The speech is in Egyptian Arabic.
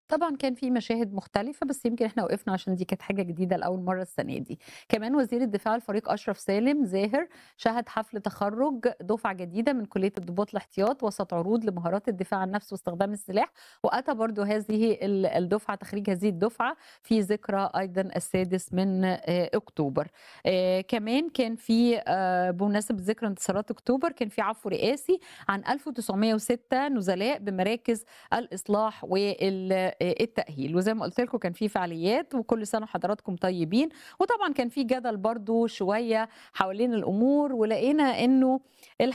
طبعًا كان في مشاهد مختلفة، بس يمكن إحنا وقفنا عشان دي كانت حاجة جديدة لأول مرّة السنة دي. كمان وزير الدفاع الفريق أشرف سالم زاهر شهد حفل تخرُّج دُفعة جديدة من كلية الضباط الاحتياط وسط عروض لمهارات الدفاع عن النفس واستخدام السلاح، وأتى برضه هذه ال الدُفعة تخريج هذه الدُفعة في ذكرى أيضًا السادس من آآ أكتوبر. آآ كمان كان في آآ بمناسبة ذكرى انتصارات أكتوبر، كان في عفو رئاسي عن 1906 نزلاء بمراكز الإصلاح وال آآ التأهيل، وزي ما قُلت لكم كان في فعاليات وكل سنة وحضراتكم طيبين، وطبعًا كان في جدل برضه شوية حوالين الأمور، ولقينا إنه الح